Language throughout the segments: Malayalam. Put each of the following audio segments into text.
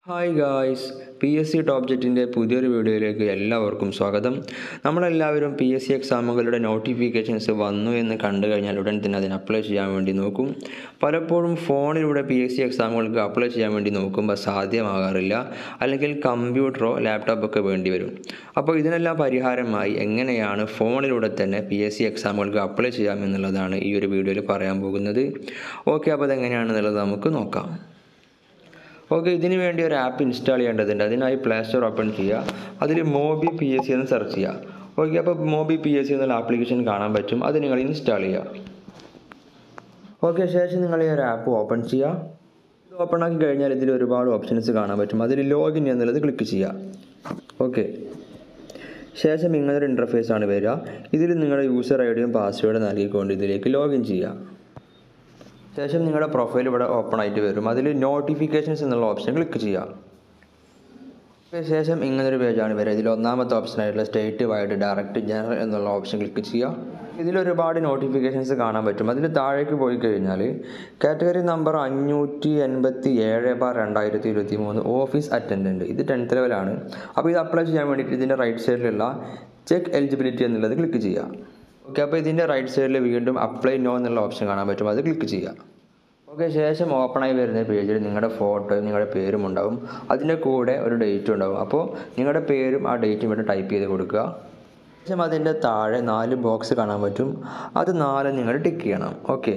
hi guys P S C top ജെറ്റിൻ്റെ പുതിയൊരു വീഡിയോയിലേക്ക് എല്ലാവർക്കും സ്വാഗതം നമ്മളെല്ലാവരും പി എസ് സി എക്സാമുകളുടെ നോട്ടിഫിക്കേഷൻസ് വന്നു എന്ന് കണ്ടു കഴിഞ്ഞാൽ ഉടൻ തന്നെ അതിന് അപ്ലൈ ചെയ്യാൻ വേണ്ടി നോക്കും പലപ്പോഴും ഫോണിലൂടെ പി എസ് സി എക്സാമുകൾക്ക് അപ്ലൈ ചെയ്യാൻ വേണ്ടി നോക്കുമ്പോൾ സാധ്യമാകാറില്ല അല്ലെങ്കിൽ കമ്പ്യൂട്ടറോ ലാപ്ടോപ്പൊക്കെ വേണ്ടി വരും അപ്പോൾ ഇതിനെല്ലാം പരിഹാരമായി എങ്ങനെയാണ് ഫോണിലൂടെ തന്നെ പി എസ് സി എക്സാമുകൾക്ക് അപ്ലൈ ചെയ്യാമെന്നുള്ളതാണ് ഈ ഒരു വീഡിയോയിൽ പറയാൻ പോകുന്നത് ഓക്കെ അപ്പോൾ അതെങ്ങനെയാണെന്നുള്ളത് നമുക്ക് നോക്കാം ഓക്കെ ഇതിന് വേണ്ടി ഒരു ആപ്പ് ഇൻസ്റ്റാൾ ചെയ്യേണ്ടതുണ്ട് അതിനായി പ്ലേ സ്റ്റോർ ഓപ്പൺ ചെയ്യുക അതിൽ മോബി പി എസ് സി എന്ന് സെർച്ച് ചെയ്യുക ഓക്കെ അപ്പോൾ മോബി പി എസ് സി എന്നുള്ള ആപ്ലിക്കേഷൻ കാണാൻ പറ്റും അത് നിങ്ങൾ ഇൻസ്റ്റാൾ ചെയ്യുക ഓക്കെ ശേഷം നിങ്ങൾ ഈ ഒരു ആപ്പ് ഓപ്പൺ ചെയ്യുക ഇത് ഓപ്പൺ ആക്കി കഴിഞ്ഞാൽ ഇതിൽ ഒരുപാട് ഓപ്ഷൻസ് കാണാൻ പറ്റും അതിൽ ലോഗിൻ എന്നുള്ളത് ക്ലിക്ക് ചെയ്യുക ഓക്കെ ശേഷം ഇങ്ങനൊരു ഇൻ്റർഫേസ് ആണ് വരിക ഇതിൽ നിങ്ങളുടെ യൂസർ ഐ ഡിയും പാസ്വേഡും നൽകിക്കൊണ്ട് ഇതിലേക്ക് ലോഗിൻ ചെയ്യുക ശേഷം നിങ്ങളുടെ പ്രൊഫൈൽ ഇവിടെ ഓപ്പൺ ആയിട്ട് വരും അതിൽ നോട്ടിഫിക്കേഷൻസ് എന്നുള്ള ഓപ്ഷൻ ക്ലിക്ക് ചെയ്യുക ശേഷം ഇങ്ങനൊരു പേജാണ് വരിക ഇതിൽ ഒന്നാമത്തെ ഓപ്ഷനായിട്ടുള്ള സ്റ്റേറ്റ് വൈഡ് ഡയറക്റ്റ് ജനറൽ എന്നുള്ള ഓപ്ഷൻ ക്ലിക്ക് ചെയ്യുക ഇതിൽ ഒരുപാട് നോട്ടിഫിക്കേഷൻസ് കാണാൻ പറ്റും അതിൽ താഴേക്ക് പോയി കഴിഞ്ഞാൽ കാറ്റഗറി നമ്പർ അഞ്ഞൂറ്റി എൺപത്തി ഏഴ് ബാർ രണ്ടായിരത്തി ഇരുപത്തി മൂന്ന് ഓഫീസ് അറ്റൻഡൻറ്റ് ഇത് ടെൻത്ത് ലെവലാണ് അപ്പോൾ ഇത് അപ്ലൈ ചെയ്യാൻ വേണ്ടിയിട്ട് ഇതിൻ്റെ റൈറ്റ് സൈഡിലുള്ള ചെക്ക് എലിജിബിലിറ്റി എന്നുള്ളത് ക്ലിക്ക് ചെയ്യുക ഓക്കെ അപ്പോൾ ഇതിൻ്റെ റൈറ്റ് സൈഡിൽ വീണ്ടും അപ്ലൈ നോ എന്നുള്ള ഓപ്ഷൻ കാണാൻ പറ്റും അത് ക്ലിക്ക് ചെയ്യുക ഓക്കെ ശേഷം ഓപ്പണായി വരുന്ന പേജിൽ നിങ്ങളുടെ ഫോട്ടോയും നിങ്ങളുടെ പേരും ഉണ്ടാവും അതിൻ്റെ കൂടെ ഒരു ഡേറ്റും ഉണ്ടാവും അപ്പോൾ നിങ്ങളുടെ പേരും ആ ഡേറ്റും ഇവിടെ ടൈപ്പ് ചെയ്ത് കൊടുക്കുക ശേഷം അതിൻ്റെ താഴെ നാല് ബോക്സ് കാണാൻ പറ്റും അത് നാല് നിങ്ങൾ ടിക്ക് ചെയ്യണം ഓക്കെ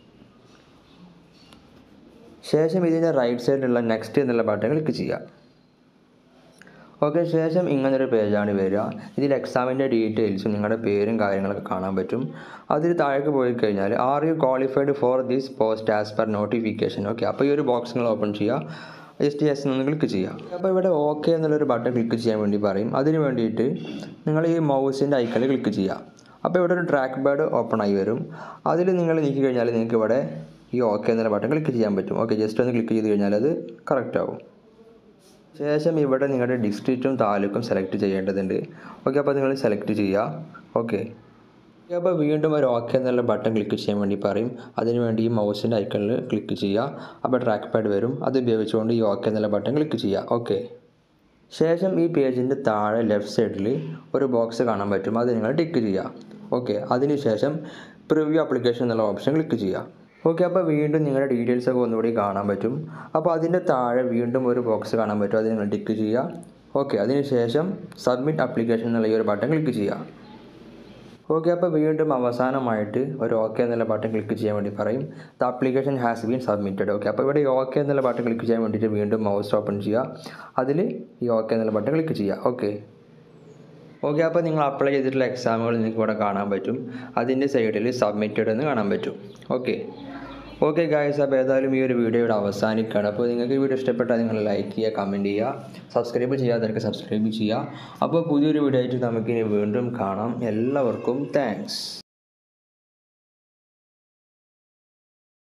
ശേഷം ഇതിൻ്റെ റൈറ്റ് സൈഡിലുള്ള നെക്സ്റ്റ് എന്നുള്ള ബട്ടൺ ക്ലിക്ക് ചെയ്യുക ഓക്കെ ശേഷം ഇങ്ങനൊരു പേജാണ് വരിക ഇതിൽ എക്സാമിൻ്റെ ഡീറ്റെയിൽസും നിങ്ങളുടെ പേരും കാര്യങ്ങളൊക്കെ കാണാൻ പറ്റും അതിൽ താഴേക്ക് പോയി കഴിഞ്ഞാൽ are you qualified for this post as per notification okay അപ്പോൾ ഈ ഒരു ബോക്സ് നിങ്ങൾ ഓപ്പൺ ചെയ്യുക ജസ്റ്റ് യെസ് എന്ന് ക്ലിക്ക് ചെയ്യുക അപ്പോൾ ഇവിടെ ഓക്കെ എന്നുള്ളൊരു ബട്ടൺ ക്ലിക്ക് ചെയ്യാൻ വേണ്ടി പറയും അതിന് വേണ്ടിയിട്ട് നിങ്ങൾ ഈ മൗസിൻ്റെ ഐക്കണിൽ ക്ലിക്ക് ചെയ്യുക അപ്പോൾ ഇവിടെ ഒരു ട്രാക്ക് പാഡ് ഓപ്പൺ ആയി വരും അതിൽ നിങ്ങൾ നീക്കി കഴിഞ്ഞാൽ നിങ്ങൾക്ക് ഇവിടെ ഈ ഓക്കെ എന്നുള്ള ബട്ടൺ ക്ലിക്ക് ചെയ്യാൻ പറ്റും ഓക്കെ ജസ്റ്റ് ഒന്ന് ക്ലിക്ക് ചെയ്ത് കഴിഞ്ഞാൽ അത് കറക്റ്റ് ആവും ശേഷം ഇവിടെ നിങ്ങളുടെ ഡിസ്ട്രിക്റ്റും താലൂക്കും സെലക്ട് ചെയ്യേണ്ടതുണ്ട് ഓക്കെ അപ്പോൾ നിങ്ങൾ സെലക്ട് ചെയ്യുക ഓക്കെ അപ്പോൾ വീണ്ടും ഒരു ഓക്കെ എന്നുള്ള ബട്ടൺ ക്ലിക്ക് ചെയ്യാൻ വേണ്ടി പറയും അതിനുവേണ്ടി ഈ മൗസിൻ്റെ ഐക്കണിൽ ക്ലിക്ക് ചെയ്യുക അപ്പോൾ ട്രാക്ക് പാഡ് വരും അത് ഉപയോഗിച്ചുകൊണ്ട് ഈ ഓക്കെ എന്നുള്ള ബട്ടൺ ക്ലിക്ക് ചെയ്യുക ഓക്കെ ശേഷം ഈ പേജിൻ്റെ താഴെ ലെഫ്റ്റ് സൈഡിൽ ഒരു ബോക്സ് കാണാൻ പറ്റും അത് നിങ്ങൾ ടിക്ക് ചെയ്യുക ഓക്കെ അതിനുശേഷം പ്രിവ്യൂ ആപ്ലിക്കേഷൻ എന്നുള്ള ഓപ്ഷൻ ക്ലിക്ക് ചെയ്യുക ഓക്കെ അപ്പോൾ വീണ്ടും നിങ്ങളുടെ ഡീറ്റെയിൽസ് ഒക്കെ ഒന്നുകൂടി കാണാൻ പറ്റും അപ്പോൾ അതിൻ്റെ താഴെ വീണ്ടും ഒരു ബോക്സ് കാണാൻ പറ്റും അത് നിങ്ങൾ ടിക്ക് ചെയ്യുക ഓക്കെ അതിനുശേഷം സബ്മിറ്റ് ആപ്ലിക്കേഷൻ എന്നുള്ള ഈ ഒരു ബട്ടൺ ക്ലിക്ക് ചെയ്യുക ഓക്കെ അപ്പോൾ വീണ്ടും അവസാനമായിട്ട് ഒരു ഓക്കെ എന്നുള്ള ബട്ടൺ ക്ലിക്ക് ചെയ്യാൻ വേണ്ടി പറയും the application has been submitted okay അപ്പോൾ ഇവിടെ ഈ ഓക്കെ എന്നുള്ള ബട്ടൺ ക്ലിക്ക് ചെയ്യാൻ വേണ്ടിയിട്ട് വീണ്ടും മൗസ് ഓപ്പൺ ചെയ്യുക അതിൽ ഈ ഓക്കെ എന്നുള്ള ബട്ടൺ ക്ലിക്ക് ചെയ്യുക ഓക്കെ ഓക്കെ അപ്പോൾ നിങ്ങൾ അപ്ലൈ ചെയ്തിട്ടുള്ള എക്സാമുകൾ നിങ്ങൾക്ക് ഇവിടെ കാണാൻ പറ്റും അതിൻ്റെ സൈഡിൽ സബ്മിറ്റഡ് എന്ന് കാണാൻ പറ്റും ഓക്കെ ഓക്കെ ഗായ്സ് അപ്പോൾ ഏതായാലും ഈ ഒരു വീഡിയോ ഇവിടെ അവസാനിക്കുകയാണ് അപ്പോൾ നിങ്ങൾക്ക് ഈ വീഡിയോ ഇഷ്ടപ്പെട്ടാൽ നിങ്ങൾ ലൈക്ക് ചെയ്യുക കമൻറ്റ് ചെയ്യുക സബ്സ്ക്രൈബ് ചെയ്യാത്തവർക്ക് സബ്സ്ക്രൈബ് ചെയ്യുക അപ്പോൾ പുതിയൊരു വീഡിയോ ആയിട്ട് നമുക്കിനി വീണ്ടും കാണാം എല്ലാവർക്കും താങ്ക്സ്